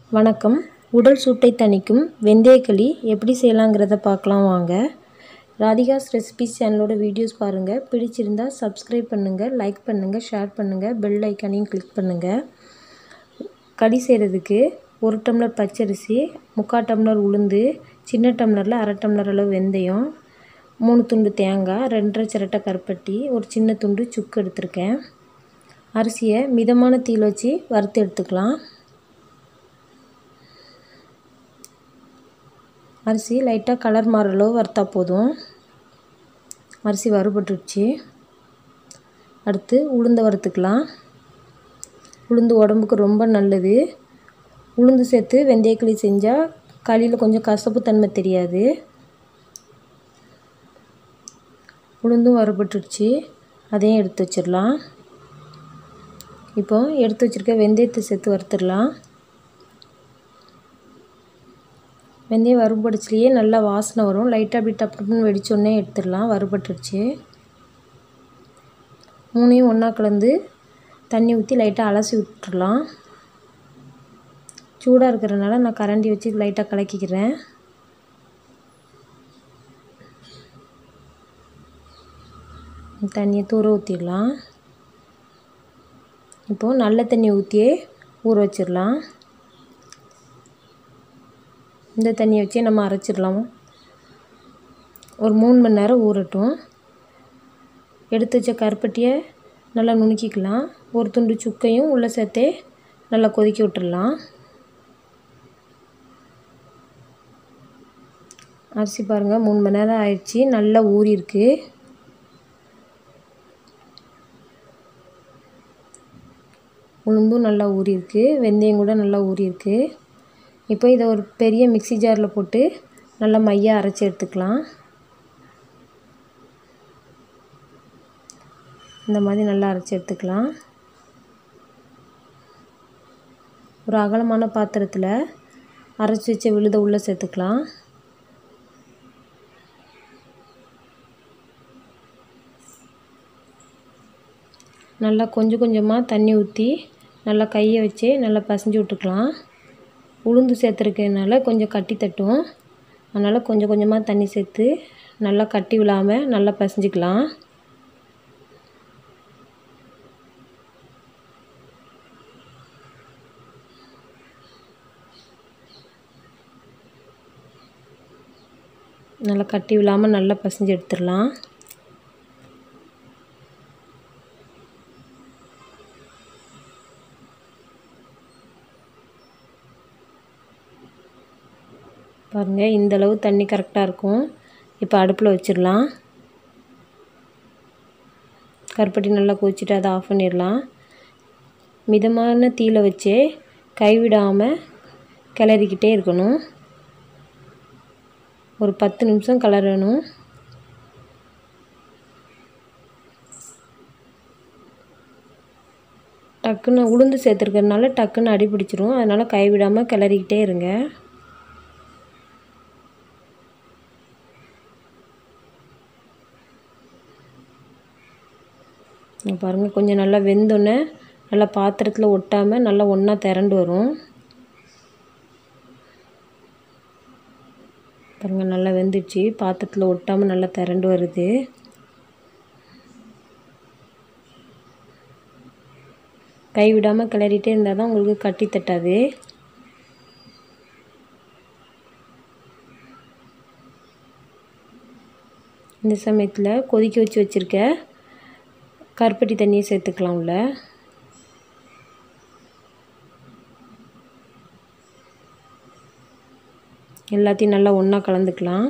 வணக்கம் உடல் சூட்டை தணிக்கும் வெந்தயக்களி எப்படி செய்யலாங்கிறத பார்க்கலாம் வாங்க ராதிகாஸ் ரெசிபிஸ் சேனலோட வீடியோஸ் பாருங்கள் பிடிச்சிருந்தா சப்ஸ்கிரைப் பண்ணுங்கள் லைக் பண்ணுங்கள் ஷேர் பண்ணுங்கள் பெல் ஐக்கானையும் கிளிக் பண்ணுங்கள் களி செய்கிறதுக்கு ஒரு டம்ளர் பச்சரிசி முக்கால் டம்ளர் உளுந்து சின்ன டம்ளரில் அரை டம்ளர் அளவு வெந்தயம் மூணு துண்டு தேங்காய் ரெண்டரை சிரட்டை கருப்பட்டி ஒரு சின்ன துண்டு சுக்கு எடுத்திருக்கேன் அரிசியை மிதமான தீயில் வச்சு வறுத்து எடுத்துக்கலாம் அரிசி லைட்டாக கலர் மாற அளவு வறுத்தா போதும் அரிசி வறுபட்டுடுச்சு அடுத்து உளுந்தை வறுத்துக்கலாம் உளுந்து உடம்புக்கு ரொம்ப நல்லது உளுந்து சேர்த்து வெந்தயக்களி செஞ்சால் களியில் கொஞ்சம் கசப்பு தன்மை தெரியாது உளுந்தும் வறுபட்டுடுச்சு அதையும் எடுத்து வச்சிடலாம் இப்போ எடுத்து வச்சுருக்க வெந்தயத்தை சேர்த்து வறுத்துடலாம் வெந்தயம் வறுபடிச்சிலேயே நல்லா வாசனை வரும் லைட்டாக அப்படி டப்பு டப்புன்னு வெடிச்சோடனே எடுத்துடலாம் வறுபட்டுருச்சு மூணையும் ஒன்றா கலந்து தண்ணி ஊற்றி லைட்டாக அலசி விட்டுடலாம் சூடாக இருக்கிறனால நான் கரண்டி வச்சு லைட்டாக கலக்கிக்கிறேன் தண்ணியை தூர ஊற்றிடலாம் இப்போது நல்ல தண்ணி ஊற்றியே ஊற வச்சிடலாம் இந்த தண்ணியை வச்சே நம்ம அரைச்சிடலாம் ஒரு மூணு மணி நேரம் ஊறட்டும் எடுத்து வச்ச கருப்பட்டியை நல்லா நுணுக்கிக்கலாம் ஒரு துண்டு சுக்கையும் உள்ளே சேர்த்தே நல்லா கொதிக்க விட்டுடலாம் அரிசி பாருங்கள் மூணு மணி நேரம் ஆயிடுச்சு நல்லா ஊறியிருக்கு உளுந்தும் நல்லா ஊறியிருக்கு வெந்தயம் கூட நல்லா ஊறியிருக்கு இப்போ இதை ஒரு பெரிய மிக்சி ஜாரில் போட்டு நல்லா மையாக அரைச்சி எடுத்துக்கலாம் இந்த மாதிரி நல்லா அரைச்சி எடுத்துக்கலாம் ஒரு அகலமான பாத்திரத்தில் அரைச்சி வச்ச விழுத உள்ளே சேர்த்துக்கலாம் நல்லா கொஞ்சம் கொஞ்சமாக தண்ணி ஊற்றி நல்லா கையை வச்சு நல்லா பசைஞ்சு விட்டுக்கலாம் உளுந்து சேர்த்துருக்கனால கொஞ்சம் கட்டி தட்டும் அதனால் கொஞ்சம் கொஞ்சமாக தண்ணி சேர்த்து நல்லா கட்டி விழாமல் நல்லா பசைஞ்சிக்கலாம் நல்லா கட்டி விழாமல் நல்லா பசைஞ்சு எடுத்துடலாம் பாருங்கள் இந்தளவு தண்ணி கரெக்டாக இருக்கும் இப்போ அடுப்பில் வச்சிடலாம் கருப்பட்டி நல்லா கொதிச்சுட்டு அதை ஆஃப் பண்ணிடலாம் மிதமான தீயில் வச்சே கைவிடாமல் கிளறிக்கிட்டே இருக்கணும் ஒரு பத்து நிமிஷம் கிளறணும் டக்குன்னு உளுந்து சேர்த்துருக்கறனால டக்குன்னு அடி பிடிச்சிரும் அதனால் கைவிடாமல் கிளறிக்கிட்டே இருங்க பாருங்கள் கொஞ்சம் நல்லா வெந்தோன்னே நல்லா பாத்திரத்தில் ஒட்டாமல் நல்லா ஒன்றா திரண்டு வரும் பாருங்கள் நல்லா வெந்துடுச்சு பாத்திரத்தில் ஒட்டாமல் நல்லா திரண்டு வருது கைவிடாமல் கிளறிட்டே இருந்தால் தான் உங்களுக்கு கட்டி தட்டாது இந்த சமயத்தில் கொதிக்க வச்சு வச்சுருக்க கருப்பட்டி தண்ணியை சேர்த்துக்கலாம் உள்ள எல்லாத்தையும் நல்லா ஒன்றா கலந்துக்கலாம்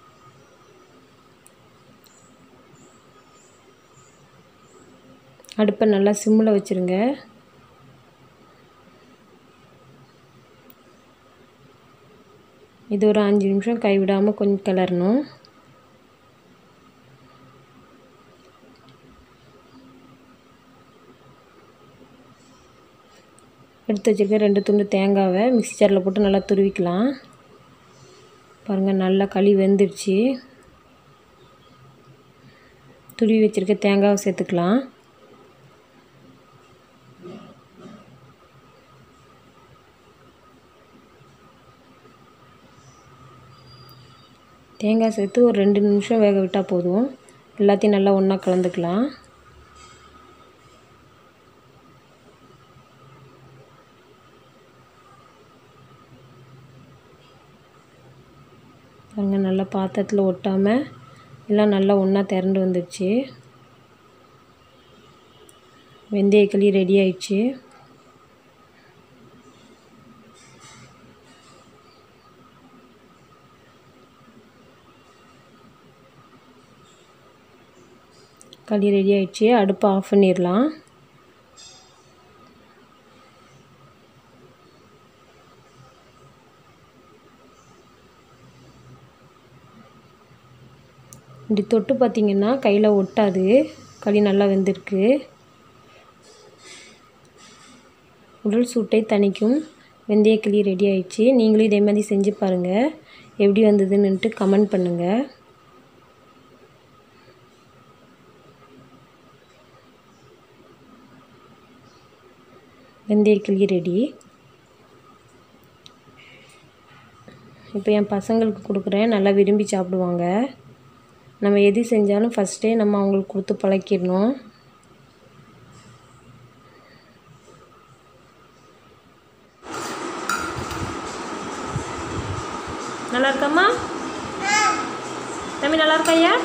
அடுப்பை நல்லா சிம்மில் வச்சுருங்க இது ஒரு அஞ்சு நிமிஷம் கைவிடாமல் கொஞ்சம் கிளறணும் எடுத்து வச்சுருக்க ரெண்டு துண்டு தேங்காவை மிக்ஸி ஜாரில் போட்டு நல்லா துருவிக்கலாம் பாருங்கள் நல்லா களி வெந்துடுச்சு துருவி வச்சுருக்க தேங்காவை சேர்த்துக்கலாம் தேங்காய் சேர்த்து ஒரு ரெண்டு நிமிஷம் வேக விட்டால் போதும் எல்லாத்தையும் நல்லா ஒன்றா கலந்துக்கலாம் பாருங்கள் நல்லா பாத்திரத்தில் ஒட்டாமல் எல்லாம் நல்லா ஒன்றா திரண்டு வந்துடுச்சு வெந்தயக்களி ரெடி ஆயிடுச்சு களி ரெடி ஆயிடுச்சு அடுப்பை ஆஃப் பண்ணிடலாம் இப்படி தொட்டு பார்த்திங்கன்னா கையில் ஒட்டாது களி நல்லா வெந்திருக்கு உடல் சூட்டை தணிக்கும் வெந்தயக்களி ரெடி ஆயிடுச்சு நீங்களும் இதே மாதிரி செஞ்சு பாருங்கள் எப்படி வந்ததுன்னுட்டு கமெண்ட் பண்ணுங்கள் வெந்தயக்களி ரெடி இப்போ என் பசங்களுக்கு கொடுக்குறேன் நல்லா விரும்பி சாப்பிடுவாங்க நம்ம எது செஞ்சாலும் ஃபஸ்ட்டே நம்ம அவங்களுக்கு கொடுத்து பழக்கிடணும் நல்லா இருக்காம்மா தம்பி நல்லா இருக்கா ஐயா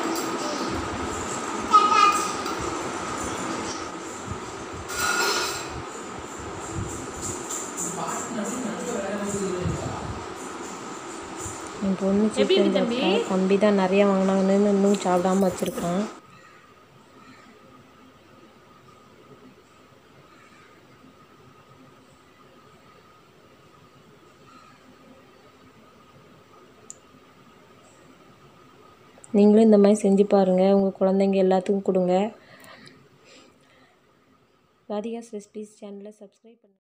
என் பொண்ணு எப்படி இருக்கு சிக்கன் தம்பி? சாப்பிட்டா தம்பி தான் நிறைய வாங்கினாங்கன்னு இன்னும் சாப்பிடாம வச்சுருக்கான் நீங்களும் இந்த மாதிரி செஞ்சு பாருங்கள் உங்கள் குழந்தைங்க எல்லாத்துக்கும் கொடுங்க ராதிகாஸ் ரெசிபீஸ் சேனலை சப்ஸ்கிரைப் பண்ணுங்கள்